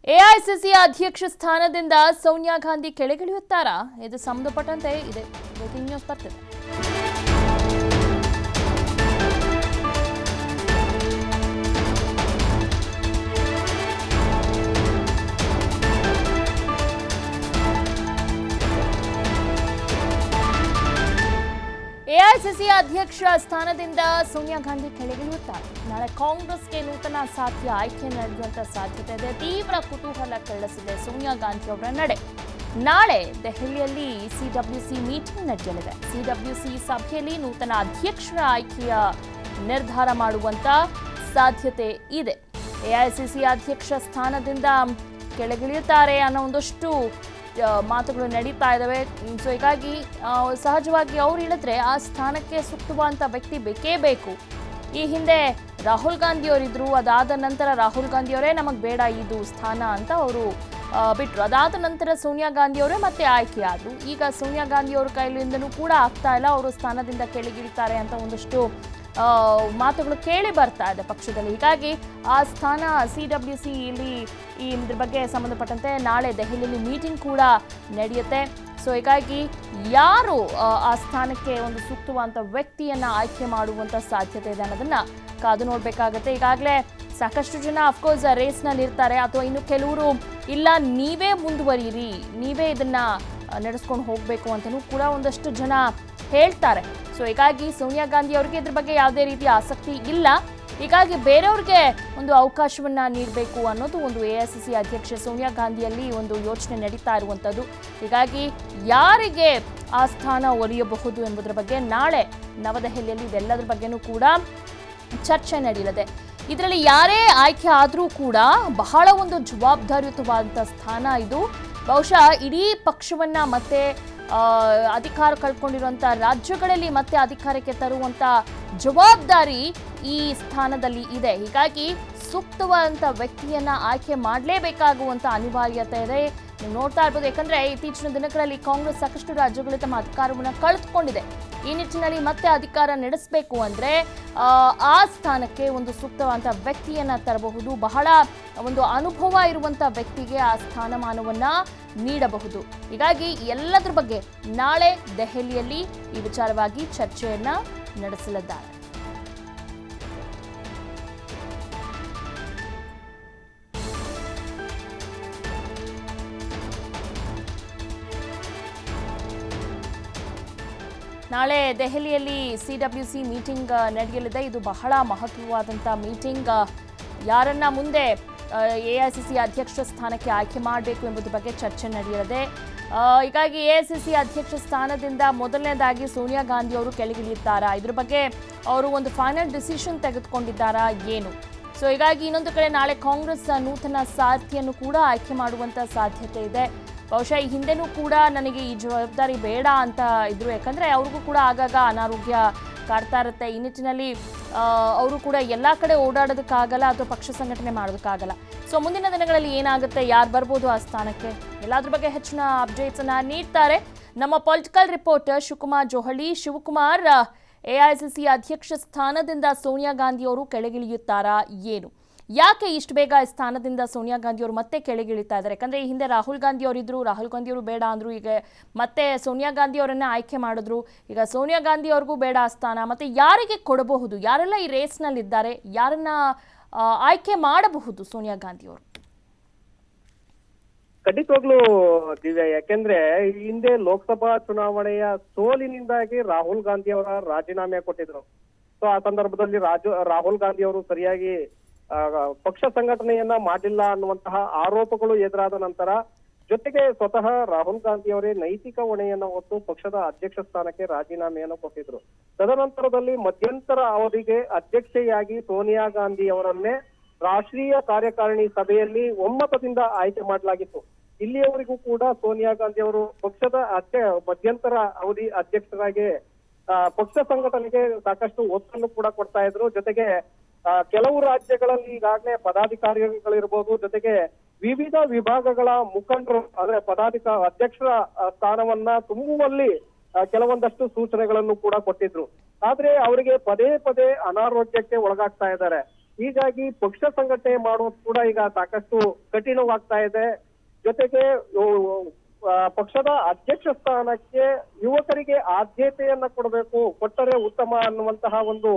AICC ಅಧ್ಯಕ್ಷ ಸ್ಥಾನದಿಂದ ಸೋನಿಯಾ ಗಾಂಧಿ ಕೆಳಗಿಳಿಯುತ್ತಾರಾ ಇದು ಸಂಬಂಧಪಟ್ಟಂತೆ ಇದೆ ಬ್ರೇಕಿಂಗ್ ನ್ಯೂಸ್ ಬರ್ತಿದೆ ಎಐಸಿಸಿ ಅಧ್ಯಕ್ಷ ಸ್ಥಾನದಿಂದ ಸೋನಿಯಾ ಗಾಂಧಿ ಕೆಳಗಿಳಿಯುತ್ತಾರೆ ನಾಳೆ ಕಾಂಗ್ರೆಸ್ಗೆ ನೂತನ ಸಾಧ್ಯ ಆಯ್ಕೆ ನಡೆಯುವಂತ ಸಾಧ್ಯತೆ ಇದೆ ತೀವ್ರ ಕುತೂಹಲ ಕೆರಳಿಸಿದೆ ಸೋನಿಯಾ ಗಾಂಧಿ ಅವರ ನಡೆ ನಾಳೆ ದೆಹಲಿಯಲ್ಲಿ ಸಿಡಬ್ಲ್ಯೂಸಿ ಮೀಟಿಂಗ್ ನಡೆಯಲಿದೆ ಸಿಡಬ್ಲ್ಯೂಸಿ ಸಭೆಯಲ್ಲಿ ನೂತನ ಅಧ್ಯಕ್ಷರ ಆಯ್ಕೆಯ ನಿರ್ಧಾರ ಮಾಡುವಂತ ಸಾಧ್ಯತೆ ಇದೆ ಎಐಸಿಸಿ ಅಧ್ಯಕ್ಷ ಸ್ಥಾನದಿಂದ ಕೆಳಗಿಳಿಯುತ್ತಾರೆ ಅನ್ನೋ ಒಂದಷ್ಟು ಆ, ಮಾತುಗಳು ನಡೀತಾ ಇದ್ದಾವೆ ಸೊ ಹೀಗಾಗಿ ಆ, ಸಹಜವಾಗಿ ಅವ್ರು ಹೇಳಿದ್ರೆ ಆ ಸ್ಥಾನಕ್ಕೆ ಸೂಕ್ತವಾದಂಥ ವ್ಯಕ್ತಿ ಬೇಕೇ ಬೇಕು ಈ ಹಿಂದೆ ರಾಹುಲ್ ಗಾಂಧಿ ಅವರಿದ್ರು ಅದಾದ ನಂತರ ರಾಹುಲ್ ಗಾಂಧಿ ಅವರೇ ನಮಗೆ ಬೇಡ ಇದು ಸ್ಥಾನ ಅಂತ ಅವರು ಬಿಟ್ರು ಅದಾದ ನಂತರ ಸೋನಿಯಾ ಗಾಂಧಿ ಅವರೇ ಮತ್ತೆ ಆಯ್ಕೆ ಆದ್ರು ಈಗ ಸೋನಿಯಾ ಗಾಂಧಿ ಅವ್ರ ಕೈಲಿಂದನೂ ಕೂಡ ಆಗ್ತಾ ಇಲ್ಲ ಅವರು ಸ್ಥಾನದಿಂದ ಕೆಳಗಿಳಿತಾರೆ ಅಂತ ಒಂದಷ್ಟು ಆ, ಮಾತುಗಳು ಕೇಳಿ ಬರ್ತಾ ಇದೆ ಪಕ್ಷದಲ್ಲಿ ಹೀಗಾಗಿ ಆ ಸ್ಥಾನ ಸಿ ಡಬ್ಲ್ಯೂ ಸಿ ಇಲ್ಲಿ ಈ ಇದ್ರ ಬಗ್ಗೆ ಸಂಬಂಧಪಟ್ಟಂತೆ ನಾಳೆ ದೆಹಲಿಯಲ್ಲಿ ಮೀಟಿಂಗ್ ಕೂಡ ನಡೆಯುತ್ತೆ ಸೊ ಹೀಗಾಗಿ ಯಾರು ಆ, ಆ ಸ್ಥಾನಕ್ಕೆ ಒಂದು ಸೂಕ್ತವಾದಂಥ ವ್ಯಕ್ತಿಯನ್ನ ಆಯ್ಕೆ ಮಾಡುವಂತ ಸಾಧ್ಯತೆ ಇದೆ ಅನ್ನೋದನ್ನ ಕಾದು ನೋಡ್ಬೇಕಾಗತ್ತೆ ಈಗಾಗಲೇ ಸಾಕಷ್ಟು ಜನ ಅಫ್ಕೋರ್ಸ್ ರೇಸ್ನಲ್ಲಿ ಇರ್ತಾರೆ ಅಥವಾ ಇನ್ನು ಕೆಲವರು ಇಲ್ಲ ನೀವೇ ಮುಂದುವರಿಯಿರಿ ನೀವೇ ಇದನ್ನ ನಡೆಸ್ಕೊಂಡು ಹೋಗಬೇಕು ಅಂತಲೂ ಕೂಡ ಒಂದಷ್ಟು ಜನ ಹೇಳ್ತಾರೆ ಸೊ ಹೀಗಾಗಿ ಸೋನಿಯಾ ಗಾಂಧಿ ಅವರಿಗೆ ಇದ್ರ ಬಗ್ಗೆ ಯಾವುದೇ ರೀತಿಯ ಆಸಕ್ತಿ ಇಲ್ಲ ಹೀಗಾಗಿ ಬೇರೆಯವ್ರಿಗೆ ಒಂದು ಅವಕಾಶವನ್ನ ನೀಡಬೇಕು ಅನ್ನೋದು ಒಂದು ಎ ಐ ಸಿ ಸಿ ಅಧ್ಯಕ್ಷೆ ಸೋನಿಯಾ ಗಾಂಧಿಯಲ್ಲಿ ಒಂದು ಯೋಚನೆ ನಡೀತಾ ಇರುವಂಥದ್ದು ಹೀಗಾಗಿ ಯಾರಿಗೆ ಆ ಸ್ಥಾನ ಒಲಿಯಬಹುದು ಎಂಬುದರ ಬಗ್ಗೆ ನಾಳೆ ನವದೆಹಲಿಯಲ್ಲಿ ಇದೆಲ್ಲದರ ಬಗ್ಗೆನೂ ಕೂಡ ಚರ್ಚೆ ನಡೆಯಲಿದೆ ಇದರಲ್ಲಿ ಯಾರೇ ಆಯ್ಕೆ ಆದರೂ ಕೂಡ ಬಹಳ ಒಂದು ಜವಾಬ್ದಾರಿಯುತವಾದಂಥ ಸ್ಥಾನ ಇದು ಬಹುಶಃ ಇಡೀ ಪಕ್ಷವನ್ನ ಮತ್ತೆ ಆ, ಅಧಿಕಾರ ಕಳ್ಕೊಂಡಿರುವಂಥ ರಾಜ್ಯಗಳಲ್ಲಿ ಮತ್ತೆ ಅಧಿಕಾರಕ್ಕೆ ತರುವಂಥ ಜವಾಬ್ದಾರಿ ಈ ಸ್ಥಾನದಲ್ಲಿ ಇದೆ ಹೀಗಾಗಿ ಸೂಕ್ತವಾದಂಥ ವ್ಯಕ್ತಿಯನ್ನ ಆಯ್ಕೆ ಮಾಡಲೇಬೇಕಾಗುವಂಥ ಅನಿವಾರ್ಯತೆ ಇದೆ ನೀವು ನೋಡ್ತಾ ಇರ್ಬೋದು ಯಾಕಂದ್ರೆ ಇತ್ತೀಚಿನ ದಿನಗಳಲ್ಲಿ ಕಾಂಗ್ರೆಸ್ ಸಾಕಷ್ಟು ರಾಜ್ಯಗಳಲ್ಲಿ ತಮ್ಮ ಅಧಿಕಾರವನ್ನು ಕಳೆದುಕೊಂಡಿದೆ ಈ ನಿಟ್ಟಿನಲ್ಲಿ ಮತ್ತೆ ಅಧಿಕಾರ ನಡೆಸಬೇಕು ಅಂದ್ರೆ ಆ, ಆ ಸ್ಥಾನಕ್ಕೆ ಒಂದು ಸೂಕ್ತವಾದಂಥ ವ್ಯಕ್ತಿಯನ್ನ ತರಬಹುದು ಬಹಳ ಒಂದು ಅನುಭವ ಇರುವಂಥ ವ್ಯಕ್ತಿಗೆ ಆ ಸ್ಥಾನಮಾನವನ್ನ ನೀಡಬಹುದು ಹೀಗಾಗಿ ಎಲ್ಲದರ ಬಗ್ಗೆ ನಾಳೆ ದೆಹಲಿಯಲ್ಲಿ ಈ ವಿಚಾರವಾಗಿ ಚರ್ಚೆಯನ್ನ ನಡೆಸಲಿದ್ದಾರೆ ನಾಳೆ ದೆಹಲಿಯಲ್ಲಿ ಸಿ ಡಬ್ಲ್ಯೂ ಸಿ ಮೀಟಿಂಗ್ ನಡೆಯಲಿದೆ ಇದು ಬಹಳ ಮಹತ್ವವಾದಂಥ ಮೀಟಿಂಗ್ ಯಾರನ್ನ ಮುಂದೆ ಎ ಐ ಸಿ ಸಿ ಅಧ್ಯಕ್ಷ ಸ್ಥಾನಕ್ಕೆ ಆಯ್ಕೆ ಮಾಡಬೇಕು ಎಂಬುದ್ರ ಬಗ್ಗೆ ಚರ್ಚೆ ನಡೆಯಲಿದೆ ಆ, ಹೀಗಾಗಿ ಎ ಐ ಸಿ ಸಿ ಅಧ್ಯಕ್ಷ ಸ್ಥಾನದಿಂದ ಮೊದಲನೇದಾಗಿ ಸೋನಿಯಾ ಗಾಂಧಿ ಅವರು ಕೆಳಗಿಳಿಯುತ್ತಾರಾ ಇದ್ರ ಬಗ್ಗೆ ಅವರು ಒಂದು ಫೈನಲ್ ಡಿಸಿಷನ್ ತೆಗೆದುಕೊಂಡಿದ್ದಾರಾ ಏನು ಸೊ ಹೀಗಾಗಿ ಇನ್ನೊಂದು ಕಡೆ ನಾಳೆ ಕಾಂಗ್ರೆಸ್ ನೂತನ ಸಾರಥಿಯನ್ನು ಕೂಡ ಆಯ್ಕೆ ಮಾಡುವಂತ ಸಾಧ್ಯತೆ ಇದೆ ಬಹುಶಃ ಈ ಹಿಂದೆನೂ ಕೂಡ ನನಗೆ ಈ ಜವಾಬ್ದಾರಿ ಬೇಡ ಅಂತ ಇದ್ರು ಯಾಕಂದ್ರೆ ಅವ್ರಿಗೂ ಕೂಡ ಆಗಾಗ ಅನಾರೋಗ್ಯ ಕಾಡ್ತಾ ಇರುತ್ತೆ ಈ ನಿಟ್ಟಿನಲ್ಲಿ ಆ, ಅವರು ಕೂಡ ಎಲ್ಲ ಕಡೆ ಓಡಾಡೋದಕ್ಕಾಗಲ್ಲ ಅಥವಾ ಪಕ್ಷ ಸಂಘಟನೆ ಮಾಡೋದಕ್ಕಾಗಲ್ಲ ಸೊ ಮುಂದಿನ ದಿನಗಳಲ್ಲಿ ಏನಾಗುತ್ತೆ ಯಾರು ಬರ್ಬೋದು ಆ ಸ್ಥಾನಕ್ಕೆ ಎಲ್ಲದ್ರ ಬಗ್ಗೆ ಹೆಚ್ಚಿನ ಅಪ್ಡೇಟ್ಸ್ ಅನ್ನ ನೀಡ್ತಾರೆ ನಮ್ಮ political reporter Shivakumar Johali Shivakumar AICC ಅಧ್ಯಕ್ಷ ಸ್ಥಾನದಿಂದ ಸೋನಿಯಾ ಗಾಂಧಿ ಅವರು ಕೆಳಗಿಳಿಯುತ್ತಾರಾ ಏನು ಯಾಕೆ ಇಷ್ಟು ಬೇಗ ಈ ಸ್ಥಾನದಿಂದ ಸೋನಿಯಾ ಗಾಂಧಿ ಅವರು ಮತ್ತೆ ಕೆಳಗಿಳಿತಾ ಇದ್ದಾರೆ ಯಾಕಂದ್ರೆ ಈ ಹಿಂದೆ ರಾಹುಲ್ ಗಾಂಧಿ ಅವರಿದ್ರು ರಾಹುಲ್ ಗಾಂಧಿ ಅವರು ಬೇಡ ಅಂದ್ರು ಈಗ ಮತ್ತೆ ಸೋನಿಯಾ ಗಾಂಧಿ ಅವರನ್ನ ಆಯ್ಕೆ ಮಾಡಿದ್ರು ಈಗ ಸೋನಿಯಾ ಗಾಂಧಿ ಅವ್ರಿಗೂ ಬೇಡ ಆ ಸ್ಥಾನ ಮತ್ತೆ ಯಾರಿಗೆ ಕೊಡಬಹುದು ಯಾರೆಲ್ಲ ಈ ರೇಸ್ನಲ್ಲಿ ಇದ್ದಾರೆ ಯಾರನ್ನ ಆ, ಆಯ್ಕೆ ಮಾಡಬಹುದು ಸೋನಿಯಾ ಗಾಂಧಿ ಅವರು ಖಂಡಿತವಾಗ್ಲೂ ದಿವ್ಯ ಯಾಕೆಂದ್ರೆ ಈ ಹಿಂದೆ ಲೋಕಸಭಾ ಚುನಾವಣೆಯ ಸೋಲಿನಿಂದಾಗಿ ರಾಹುಲ್ ಗಾಂಧಿ ಅವರ ರಾಜೀನಾಮೆ ಕೊಟ್ಟಿದ್ರು ಸೊ ಆ ಸಂದರ್ಭದಲ್ಲಿ ರಾಜು ರಾಹುಲ್ ಗಾಂಧಿ ಅವರು ಸರಿಯಾಗಿ ಆ, ಪಕ್ಷ ಸಂಘಟನೆಯನ್ನ ಮಾಡಿಲ್ಲ ಅನ್ನುವಂತಹ ಆರೋಪಗಳು ಎದುರಾದ ನಂತರ ಜೊತೆಗೆ ಸ್ವತಃ ರಾಹುಲ್ ಗಾಂಧಿ ಅವರೇ ನೈತಿಕ ಹೊಣೆಯನ್ನ ಹೊತ್ತು ಪಕ್ಷದ ಅಧ್ಯಕ್ಷ ಸ್ಥಾನಕ್ಕೆ ರಾಜೀನಾಮೆಯನ್ನು ಕೊಟ್ಟಿದ್ರು ತದನಂತರದಲ್ಲಿ ಮಧ್ಯಂತರ ಅವಧಿಗೆ ಅಧ್ಯಕ್ಷೆಯಾಗಿ ಸೋನಿಯಾ ಗಾಂಧಿ ಅವರನ್ನೇ ರಾಷ್ಟ್ರೀಯ ಕಾರ್ಯಕಾರಿಣಿ ಸಭೆಯಲ್ಲಿ ಒಮ್ಮತದಿಂದ ಆಯ್ಕೆ ಮಾಡಲಾಗಿತ್ತು ಇಲ್ಲಿಯವರೆಗೂ ಕೂಡ ಸೋನಿಯಾ ಗಾಂಧಿ ಅವರು ಪಕ್ಷದ ಅಧ್ಯ ಮಧ್ಯಂತರ ಅವಧಿ ಅಧ್ಯಕ್ಷರಾಗಿ ಆ, ಪಕ್ಷ ಸಂಘಟನೆಗೆ ಸಾಕಷ್ಟು ಒತ್ತನ್ನು ಕೂಡ ಕೊಡ್ತಾ ಇದ್ರು ಜೊತೆಗೆ ಆ, ಕೆಲವು ರಾಜ್ಯಗಳಲ್ಲಿ ಈಗಾಗಲೇ ಪದಾಧಿಕಾರಿಗಳಿರ್ಬೋದು ಜೊತೆಗೆ ವಿವಿಧ ವಿಭಾಗಗಳ ಮುಖಂಡರು ಅಂದ್ರೆ ಪದಾಧಿಕ ಅಧ್ಯಕ್ಷರ ಆ, ಸ್ಥಾನವನ್ನ ತುಂಬುವಲ್ಲಿ ಆ, ಕೆಲವೊಂದಷ್ಟು ಸೂಚನೆಗಳನ್ನು ಕೂಡ ಕೊಟ್ಟಿದ್ರು ಆದ್ರೆ ಅವರಿಗೆ ಪದೇ ಪದೇ ಅನಾರೋಗ್ಯಕ್ಕೆ ಒಳಗಾಗ್ತಾ ಇದ್ದಾರೆ ಹೀಗಾಗಿ ಪಕ್ಷ ಸಂಘಟನೆ ಮಾಡೋದು ಕೂಡ ಈಗ ಸಾಕಷ್ಟು ಕಠಿಣವಾಗ್ತಾ ಇದೆ ಜೊತೆಗೆ ಉ- ಆ, ಪಕ್ಷದ ಅಧ್ಯಕ್ಷ ಸ್ಥಾನಕ್ಕೆ ಯುವಕರಿಗೆ ಆದ್ಯತೆಯನ್ನ ಕೊಡಬೇಕು ಕೊಟ್ಟರೆ ಉತ್ತಮ ಅನ್ನುವಂತಹ ಒಂದು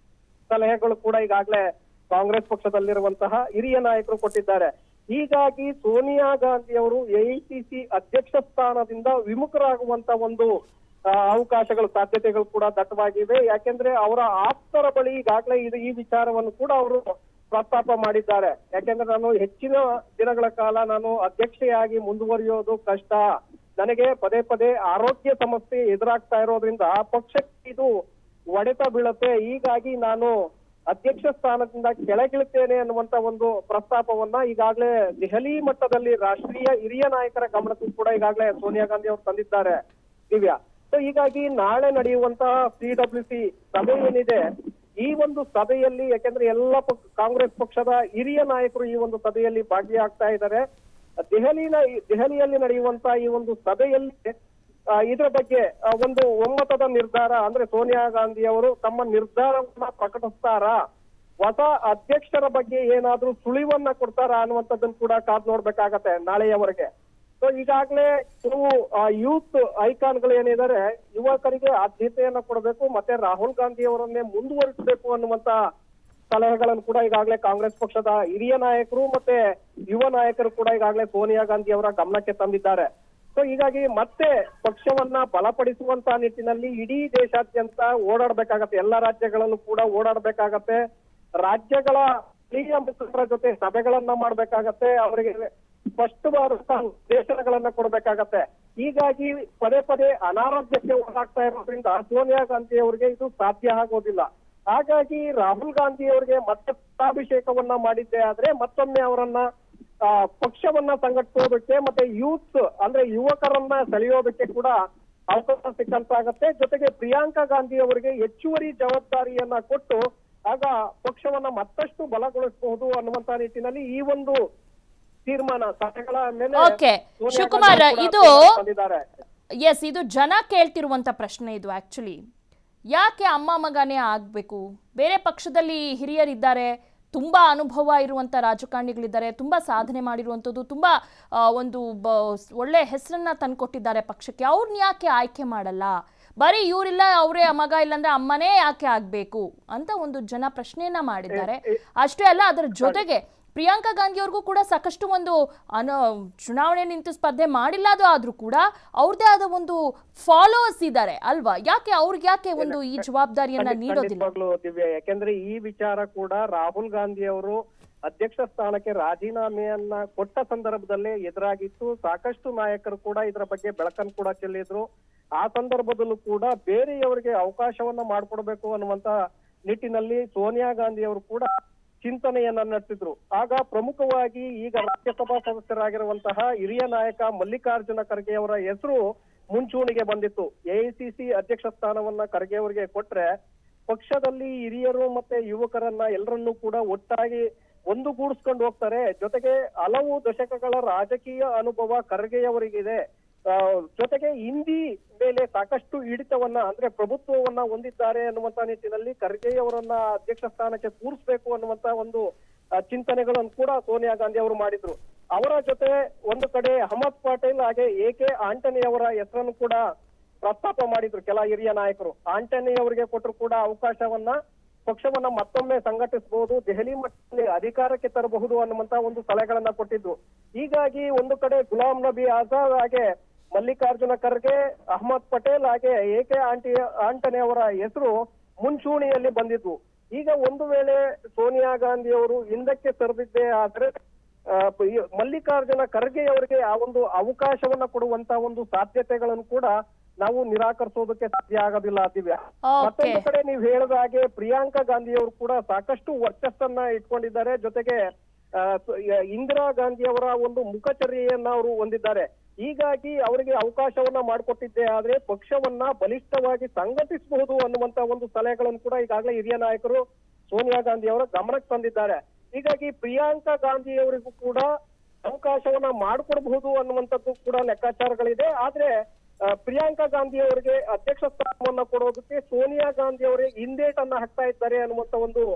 ಸಲಹೆಗಳು ಕೂಡ ಈಗಾಗಲೇ ಕಾಂಗ್ರೆಸ್ ಪಕ್ಷದಲ್ಲಿರುವಂತಹ ಹಿರಿಯ ನಾಯಕರು ಕೊಟ್ಟಿದ್ದಾರೆ ಹೀಗಾಗಿ ಸೋನಿಯಾ ಗಾಂಧಿ ಅವರು ಎಐಸಿಸಿ ಅಧ್ಯಕ್ಷ ಸ್ಥಾನದಿಂದ ವಿಮುಖರಾಗುವಂತ ಒಂದು ಆ, ಅವಕಾಶಗಳು ಸಾಧ್ಯತೆಗಳು ಕೂಡ ದಟ್ಟವಾಗಿವೆ ಯಾಕೆಂದ್ರೆ ಅವರ ಆಪ್ತರ ಬಳಿ ಈಗಾಗಲೇ ಇದು ಈ ವಿಚಾರವನ್ನು ಕೂಡ ಅವರು ಪ್ರಸ್ತಾಪ ಮಾಡಿದ್ದಾರೆ ಯಾಕೆಂದ್ರೆ ನಾನು ಹೆಚ್ಚಿನ ದಿನಗಳ ಕಾಲ ನಾನು ಅಧ್ಯಕ್ಷೆಯಾಗಿ ಮುಂದುವರಿಯೋದು ಕಷ್ಟ ನನಗೆ ಪದೇ ಪದೇ ಆರೋಗ್ಯ ಸಮಸ್ಯೆ ಎದುರಾಗ್ತಾ ಇರೋದ್ರಿಂದ ಪಕ್ಷಕ್ಕೆ ಇದು ಒಡೆತ ಬೀಳುತ್ತೆ ಹೀಗಾಗಿ ನಾನು ಅಧ್ಯಕ್ಷ ಸ್ಥಾನದಿಂದ ಕೆಳಗಿಳುತ್ತೇನೆ ಅನ್ನುವಂತ ಒಂದು ಪ್ರಸ್ತಾಪವನ್ನ ಈಗಾಗಲೇ ದೆಹಲಿ ಮಟ್ಟದಲ್ಲಿ ರಾಷ್ಟ್ರೀಯ ಹಿರಿಯ ನಾಯಕರ ಗಮನಕ್ಕೂ ಕೂಡ ಈಗಾಗಲೇ ಸೋನಿಯಾ ಗಾಂಧಿ ಅವರು ತಂದಿದ್ದಾರೆ ದಿವ್ಯಾ ಸೊ ಹೀಗಾಗಿ ನಾಳೆ ನಡೆಯುವಂತಹ ಸಿ ಡಬ್ಲ್ಯೂ ಸಿ ಸಭೆ ಏನಿದೆ ಈ ಒಂದು ಸಭೆಯಲ್ಲಿ ಯಾಕೆಂದ್ರೆ ಎಲ್ಲ ಪಕ್- ಕಾಂಗ್ರೆಸ್ ಪಕ್ಷದ ಹಿರಿಯ ನಾಯಕರು ಈ ಒಂದು ಸಭೆಯಲ್ಲಿ ಭಾಗಿಯಾಗ್ತಾ ಇದ್ದಾರೆ ದೆಹಲಿನ ದೆಹಲಿಯಲ್ಲಿ ನಡೆಯುವಂತ ಈ ಒಂದು ಸಭೆಯಲ್ಲಿ ಆ, ಇದರ ಬಗ್ಗೆ ಆ, ಒಂದು ಒಮ್ಮತದ ನಿರ್ಧಾರ ಅಂದ್ರೆ ಸೋನಿಯಾ ಗಾಂಧಿ ಅವರು ತಮ್ಮ ನಿರ್ಧಾರವನ್ನ ಪ್ರಕಟಿಸ್ತಾರಾ ಹೊಸ ಅಧ್ಯಕ್ಷರ ಬಗ್ಗೆ ಏನಾದ್ರೂ ಸುಳಿವನ್ನ ಕೊಡ್ತಾರಾ ಅನ್ನುವಂಥದ್ದನ್ನು ಕೂಡ ಕಾದ್ ನೋಡ್ಬೇಕಾಗತ್ತೆ ನಾಳೆಯವರೆಗೆ ಸೊ ಈಗಾಗಲೇ ಕೆಲವು ಯೂತ್ ಐಕಾನ್ಗಳು ಏನಿದ್ದಾರೆ ಯುವಕರಿಗೆ ಆದ್ಯತೆಯನ್ನ ಕೊಡಬೇಕು ಮತ್ತೆ ರಾಹುಲ್ ಗಾಂಧಿ ಅವರನ್ನೇ ಮುಂದುವರಿಸಬೇಕು ಅನ್ನುವಂತ ಸಲಹೆಗಳನ್ನು ಕೂಡ ಈಗಾಗಲೇ ಕಾಂಗ್ರೆಸ್ ಪಕ್ಷದ ಹಿರಿಯ ನಾಯಕರು ಮತ್ತೆ ಯುವ ನಾಯಕರು ಕೂಡ ಈಗಾಗಲೇ ಸೋನಿಯಾ ಗಾಂಧಿ ಅವರ ಗಮನಕ್ಕೆ ತಂದಿದ್ದಾರೆ ಸೊ ಹೀಗಾಗಿ ಮತ್ತೆ ಪಕ್ಷವನ್ನ ಬಲಪಡಿಸುವಂತ ನಿಟ್ಟಿನಲ್ಲಿ ಇಡೀ ದೇಶಾದ್ಯಂತ ಓಡಾಡ್ಬೇಕಾಗತ್ತೆ ಎಲ್ಲ ರಾಜ್ಯಗಳಲ್ಲೂ ಕೂಡ ಓಡಾಡ್ಬೇಕಾಗತ್ತೆ ರಾಜ್ಯಗಳ ಸ್ಥಳೀಯ ಮುಖಂಡರ ಜೊತೆ ಸಭೆಗಳನ್ನ ಮಾಡ್ಬೇಕಾಗತ್ತೆ ಅವರಿಗೆ ಸ್ಪಷ್ಟವಾದಂತಹ ನಿರ್ದೇಶನಗಳನ್ನ ಕೊಡ್ಬೇಕಾಗತ್ತೆ ಹೀಗಾಗಿ ಪದೇ ಪದೇ ಅನಾರೋಗ್ಯಕ್ಕೆ ಒಳಗಾಗ್ತಾ ಇರೋದ್ರಿಂದ ಸೋನಿಯಾ ಗಾಂಧಿ ಅವರಿಗೆ ಇದು ಸಾಧ್ಯ ಆಗೋದಿಲ್ಲ ಹಾಗಾಗಿ ರಾಹುಲ್ ಗಾಂಧಿ ಅವರಿಗೆ ಮತ್ತೆ ಪಟ್ಟಾಭಿಷೇಕವನ್ನ ಮಾಡಿದ್ದೆ ಆದ್ರೆ ಮತ್ತೊಮ್ಮೆ ಅವರನ್ನ ಆ, ಪಕ್ಷವನ್ನ ಸಂಘಟಿಸೋದಕ್ಕೆ ಮತ್ತೆ ಯೂತ್ ಅಂದ್ರೆ ಯುವಕರನ್ನ ಸೆಳೆಯೋದಕ್ಕೆ ಕೂಡ ಅವಕಾಶ ಸಿಕ್ಕಂತಾಗತ್ತೆ ಜೊತೆಗೆ ಪ್ರಿಯಾಂಕಾ ಗಾಂಧಿ ಅವರಿಗೆ ಹೆಚ್ಚುವರಿ ಜವಾಬ್ದಾರಿಯನ್ನ ಕೊಟ್ಟು ಆಗ ಪಕ್ಷವನ್ನ ಮತ್ತಷ್ಟು ಬಲಗೊಳಿಸಬಹುದು ಅನ್ನುವಂತ ನಿಟ್ಟಿನಲ್ಲಿ ಈ ಒಂದು ತೀರ್ಮಾನ ಸಭೆಗಳ ಮೇಲೆ Okay. ಸೋನಿಯಾ ಶಿವಕುಮಾರ್, ಗಾಂಧಿ ಕೂಡ ಇದು- ತೀರ್ಮಾನ ತಂದಿದ್ದಾರೆ ಎಸ್ ಇದು ಜನ ಕೇಳ್ತಿರುವಂತ ಪ್ರಶ್ನೆ ಇದು ಆಕ್ಚುಲಿ ಯಾಕೆ ಅಮ್ಮ ಮಗನೇ ಆಗ್ಬೇಕು ಬೇರೆ ಪಕ್ಷದಲ್ಲಿ ಹಿರಿಯರಿದ್ದಾರೆ ತುಂಬಾ ಅನುಭವ ಇರುವಂತ ರಾಜಕಾರಣಿಗಳಿದ್ದಾರೆ ತುಂಬಾ ಸಾಧನೆ ಮಾಡಿರುವಂಥದ್ದು ತುಂಬಾ ಆ, ಒಂದು ಬ- ಒಳ್ಳೆ ಹೆಸರನ್ನ ತಂದ್ಕೊಟ್ಟಿದ್ದಾರೆ ಪಕ್ಷಕ್ಕೆ ಅವ್ರನ್ನ ಯಾಕೆ ಆಯ್ಕೆ ಮಾಡಲ್ಲ ಬರೀ ಇವರಿಲ್ಲ ಅವರೇ ಮಗ ಇಲ್ಲಾಂದ್ರೆ ಅಮ್ಮನೇ ಯಾಕೆ ಆಗ್ಬೇಕು ಅಂತ ಒಂದು ಜನ ಪ್ರಶ್ನೆಯನ್ನ ಮಾಡಿದ್ದಾರೆ ಅಷ್ಟೇ ಅಲ್ಲ ಅದರ ಜೊತೆಗೆ ಪ್ರಿಯಾಂಕಾ ಗಾಂಧಿ ಅವ್ರಿಗೂ ಕೂಡ ಸಾಕಷ್ಟು ಒಂದು ಅನ ಚುನಾವಣೆ ನಿಂತು ಸ್ಪರ್ಧೆ ಮಾಡಿಲ್ಲ ಅದು ಆದ್ರೂ ಕೂಡ ಅವ್ರದೇ ಆದ ಒಂದು ಫಾಲೋವರ್ಸ್ ಇದ್ದಾರೆ ಅಲ್ವಾ ಯಾಕೆ ಅವ್ರಿಗೆ ಯಾಕೆ ಒಂದು ಈ ಜವಾಬ್ದಾರಿಯನ್ನ ಖಂಡಿತ- ನೀಡೋದಿಲ್ಲ ಖಂಡಿತವಾಗ್ಲೂ ದಿವ್ಯಾ ಯಾಕೆಂದ್ರೆ ಈ ವಿಚಾರ ಕೂಡ ರಾಹುಲ್ ಗಾಂಧಿ ಅವರು ಅಧ್ಯಕ್ಷ ಸ್ಥಾನಕ್ಕೆ ರಾಜೀನಾಮೆಯನ್ನ ಕೊಟ್ಟ ಸಂದರ್ಭದಲ್ಲೇ ಎದುರಾಗಿತ್ತು ಸಾಕಷ್ಟು ನಾಯಕರು ಕೂಡ ಇದರ ಬಗ್ಗೆ ಬೆಳಕನ್ನು ಕೂಡ ಚೆಲ್ಲಿದ್ರು ಆ ಸಂದರ್ಭದಲ್ಲೂ ಕೂಡ ಬೇರೆಯವರಿಗೆ ಅವಕಾಶವನ್ನ ಮಾಡ್ಕೊಡ್ಬೇಕು ಅನ್ನುವಂತ ನಿಟ್ಟಿನಲ್ಲಿ ಸೋನಿಯಾ ಗಾಂಧಿ ಅವರು ಕೂಡ ಚಿಂತನೆಯನ್ನ ನಡೆಸಿದ್ರು ಆಗ ಪ್ರಮುಖವಾಗಿ ಈಗ ರಾಜ್ಯಸಭಾ ಸದಸ್ಯರಾಗಿರುವಂತಹ ಹಿರಿಯ ನಾಯಕ ಮಲ್ಲಿಕಾರ್ಜುನ ಖರ್ಗೆ ಅವರ ಹೆಸರು ಮುಂಚೂಣಿಗೆ ಬಂದಿತ್ತು ಎಐಸಿಸಿ ಅಧ್ಯಕ್ಷ ಸ್ಥಾನವನ್ನ ಖರ್ಗೆ ಅವರಿಗೆ ಕೊಟ್ರೆ ಪಕ್ಷದಲ್ಲಿ ಹಿರಿಯರು ಮತ್ತೆ ಯುವಕರನ್ನ ಎಲ್ಲರನ್ನೂ ಕೂಡ ಒಟ್ಟಾಗಿ ಒಂದುಗೂಡಿಸ್ಕೊಂಡು ಹೋಗ್ತಾರೆ ಜೊತೆಗೆ ಹಲವು ದಶಕಗಳ ರಾಜಕೀಯ ಅನುಭವ ಖರ್ಗೆಯವರಿಗಿದೆ ಆ, ಜೊತೆಗೆ ಹಿಂದಿ ಮೇಲೆ ಸಾಕಷ್ಟು ಹಿಡಿತವನ್ನ ಅಂದ್ರೆ ಪ್ರಭುತ್ವವನ್ನ ಹೊಂದಿದ್ದಾರೆ ಅನ್ನುವಂತ ನಿಟ್ಟಿನಲ್ಲಿ ಖರ್ಗೆಯವರನ್ನ ಅಧ್ಯಕ್ಷ ಸ್ಥಾನಕ್ಕೆ ಕೂರಿಸ್ಬೇಕು ಅನ್ನುವಂತ ಒಂದು ಆ, ಚಿಂತನೆಗಳನ್ನು ಕೂಡ ಸೋನಿಯಾ ಗಾಂಧಿ ಅವರು ಮಾಡಿದ್ರು ಅವರ ಜೊತೆ ಒಂದು ಕಡೆ ಅಹಮದ್ ಪಟೇಲ್ ಹಾಗೆ ಎ ಕೆ ಆಂಟನಿ ಅವರ ಹೆಸರನ್ನು ಕೂಡ ಪ್ರಸ್ತಾಪ ಮಾಡಿದ್ರು ಕೆಲ ಹಿರಿಯ ನಾಯಕರು ಆಂಟನಿ ಅವರಿಗೆ ಕೊಟ್ಟರು ಕೂಡ ಅವಕಾಶವನ್ನ ಪಕ್ಷವನ್ನ ಮತ್ತೊಮ್ಮೆ ಸಂಘಟಿಸಬಹುದು ದೆಹಲಿ ಮಟ್ಟದಲ್ಲಿ ಅಧಿಕಾರಕ್ಕೆ ತರಬಹುದು ಅನ್ನುವಂತ ಒಂದು ಸಲಹೆಗಳನ್ನ ಕೊಟ್ಟಿದ್ರು ಹೀಗಾಗಿ ಒಂದು ಕಡೆ ಗುಲಾಂ ನಬಿ ಆಜಾದ್ ಹಾಗೆ ಮಲ್ಲಿಕಾರ್ಜುನ ಖರ್ಗೆ ಅಹಮದ್ ಪಟೇಲ್ ಹಾಗೆ ಎ ಕೆ ಆಂಟಿ ಆಂಟನಿ ಅವರ ಹೆಸರು ಮುಂಚೂಣಿಯಲ್ಲಿ ಬಂದಿದ್ವು ಈಗ ಒಂದು ವೇಳೆ ಸೋನಿಯಾ ಗಾಂಧಿ ಅವರು ಹಿಂದಕ್ಕೆ ಸರಿದಿದ್ದೇ ಆದ್ರೆ ಆ, ಈ ಮಲ್ಲಿಕಾರ್ಜುನ ಖರ್ಗೆ ಅವರಿಗೆ ಆ ಒಂದು ಅವಕಾಶವನ್ನ ಕೊಡುವಂತ ಒಂದು ಸಾಧ್ಯತೆಗಳನ್ನು ಕೂಡ ನಾವು ನಿರಾಕರಿಸೋದಕ್ಕೆ ಸಾಧ್ಯ ಆಗೋದಿಲ್ಲ ದಿವ್ಯಾ ಓಕೆ ಮತ್ತೊಂದು ಕಡೆ ನೀವು ಹೇಳಿದ ಹಾಗೆ ಪ್ರಿಯಾಂಕಾ ಗಾಂಧಿ ಅವರು ಕೂಡ ಸಾಕಷ್ಟು ವರ್ಚಸ್ಸನ್ನ ಇಟ್ಕೊಂಡಿದ್ದಾರೆ ಜೊತೆಗೆ ಆ, ಸ- ಯ- ಇಂದಿರಾ ಗಾಂಧಿ ಅವರ ಒಂದು ಮುಖಚರ್ಯೆಯನ್ನ ಅವರು ಹೊಂದಿದ್ದಾರೆ ಹೀಗಾಗಿ ಅವರಿಗೆ ಅವಕಾಶವನ್ನ ಮಾಡಿಕೊಟ್ಟಿದ್ದೆ ಆದ್ರೆ ಪಕ್ಷವನ್ನ ಬಲಿಷ್ಠವಾಗಿ ಸಂಘಟಿಸಬಹುದು ಅನ್ನುವಂತ ಒಂದು ಸಲಹೆಗಳನ್ನು ಕೂಡ ಈಗಾಗಲೇ ಹಿರಿಯ ನಾಯಕರು ಸೋನಿಯಾ ಗಾಂಧಿ ಅವರ ಗಮನಕ್ಕೆ ತಂದಿದ್ದಾರೆ ಹೀಗಾಗಿ ಪ್ರಿಯಾಂಕಾ ಗಾಂಧಿ ಅವರಿಗೂ ಕೂಡ ಅವಕಾಶವನ್ನ ಮಾಡಿಕೊಡಬಹುದು ಅನ್ನುವಂಥದ್ದು ಕೂಡ ಲೆಕ್ಕಾಚಾರಗಳಿದೆ ಆದ್ರೆ ಆ, ಪ್ರಿಯಾಂಕಾ ಗಾಂಧಿ ಅವರಿಗೆ ಅಧ್ಯಕ್ಷ ಸ್ಥಾನವನ್ನ ಕೊಡೋದಕ್ಕೆ ಸೋನಿಯಾ ಗಾಂಧಿ ಅವರೇ ಹಿಂದೇಟನ್ನ ಹಾಕ್ತಾ ಇದ್ದಾರೆ ಅನ್ನುವಂತ ಒಂದು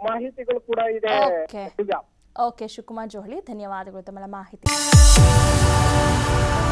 ಮಾಹಿತಿಗಳು ಕೂಡ ಇದೆ Okay. ದಿವ್ಯಾ ಓಕೆ ಶಿವಕುಮಾರ್ ಜೋಹಳಿ ಧನ್ಯವಾದಗಳು ತಮ್ಮ ಮಾಹಿತಿ